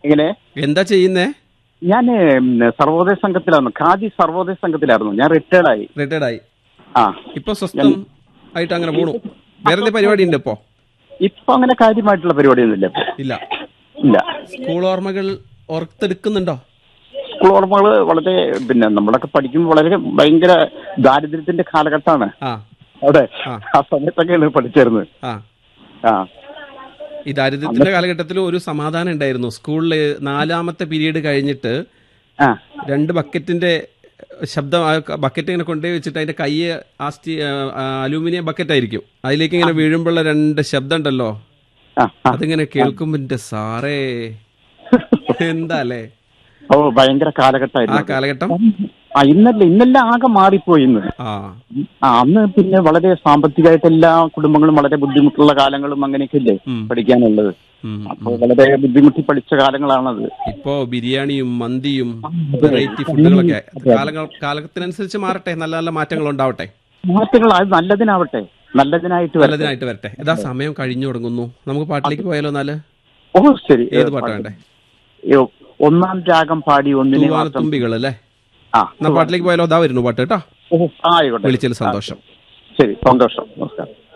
ഇങ്ങനെ എന്താ ചെയ്യുന്നേ ഞാൻ സർവോദയ സംഘത്തിലാണ് ഖാദി സർവോദയ സംഘത്തിലായിരുന്നു ഞാൻ റിട്ടയർഡ് ആയി റിട്ടയർഡ് ആയി ആ ഇപ്പൊ സ്വസ്ഥം ആയിട്ട് അങ്ങനെ പോണു വേറെ എന്തെങ്കിലും പരിപാടി ഉണ്ട് ഇപ്പോ ഇപ്പൊ അങ്ങനെ കാര്യമായിട്ടുള്ള പരിപാടിയൊന്നുമില്ല ഇപ്പൊ. ഇല്ല ഇല്ല സ്കൂൾ ഓർമ്മകൾ ഓർത്തെടുക്കുന്നുണ്ടോ സ്കൂൾ ഓർമ്മകൾ വളരെ പിന്നെ നമ്മളൊക്കെ പഠിക്കുമ്പോൾ വളരെ ഭയങ്കര ദാരിദ്ര്യത്തിന്റെ കാലഘട്ടമാണ് ആ അവിടെ ആ. ആ സമയത്തൊക്കെയാണ് പഠിച്ചിരുന്നത് ആ ആ ഈ ദാരിദ്ര്യത്തിന്റെ കാലഘട്ടത്തിൽ ഒരു സമാധാനം ഉണ്ടായിരുന്നു സ്കൂളിൽ നാലാമത്തെ പീരീഡ് കഴിഞ്ഞിട്ട് ആ രണ്ട് ബക്കറ്റിന്റെ ശബ്ദം ആ ബക്കറ്റ് ഇങ്ങനെ കൊണ്ടുപോയി വെച്ചിട്ട് അതിന്റെ കൈ ആ സ്റ്റീ അലൂമിനിയം ബക്കറ്റ് ആയിരിക്കും അതിലേക്ക് ഇങ്ങനെ വീഴുമ്പോഴുള്ള രണ്ട് ശബ്ദം ഉണ്ടല്ലോ ആ ആ. അതിങ്ങനെ കേൾക്കുമ്പോ എന്റെ സാറേ എന്താ അല്ലേ ഓ ഭയങ്കര ആ കാലഘട്ടമായിരുന്നു കാലഘട്ടം ആ ഇന്നല്ല ഇന്നെല്ലാം ആകെ മാറിപ്പോയി ഇന്ന് ആ ആ അന്ന് പിന്നെ വളരെ സാമ്പത്തികമായിട്ട് എല്ലാ കുടുംബങ്ങളും വളരെ ബുദ്ധിമുട്ടുള്ള കാലങ്ങളും അങ്ങനെയൊക്കെ ഇല്ലേ ഉം. പഠിക്കാനുള്ളത് ഉം. അപ്പോൾ വളരെ ബുദ്ധിമുട്ടി പഠിച്ച കാലങ്ങളാണത് ഇപ്പോ ബിരിയാണിയും മന്തിയും വെറൈറ്റി ഫുഡുകളൊക്കെ കാലങ്ങൾ കാലത്തിനനുസരിച്ച് മാറട്ടെ നല്ല നല്ല മാറ്റങ്ങൾ ഉണ്ടാവട്ടെ മാറ്റങ്ങൾ അത് നല്ലതിനാവട്ടെ നല്ലതിനായിട്ട് വരട്ടെ നല്ലതിനായിട്ട് വരട്ടെ ഇതാ സമയം കഴിഞ്ഞു തുടങ്ങുന്നു നമുക്ക് പാട്ടിലേക്ക് പോയാലോ എന്നാല് ഓ ശരി ഏത് പാട്ടാ വേണ്ടേ ഏ, ഒന്നാം രാഗം പാടി ഒന്നിനെ മാത്രം തൂവാനത്തുമ്പികൾ അല്ലേ ആ എന്നാ പാട്ടിലേക്ക് പോയാലോ അതാ വരുന്നു പാട്ട് കേട്ടോ ഓ, ആ, ആയിക്കോട്ടെ വിളിച്ചതിൽ സന്തോഷം ശരി സന്തോഷം നമസ്കാരം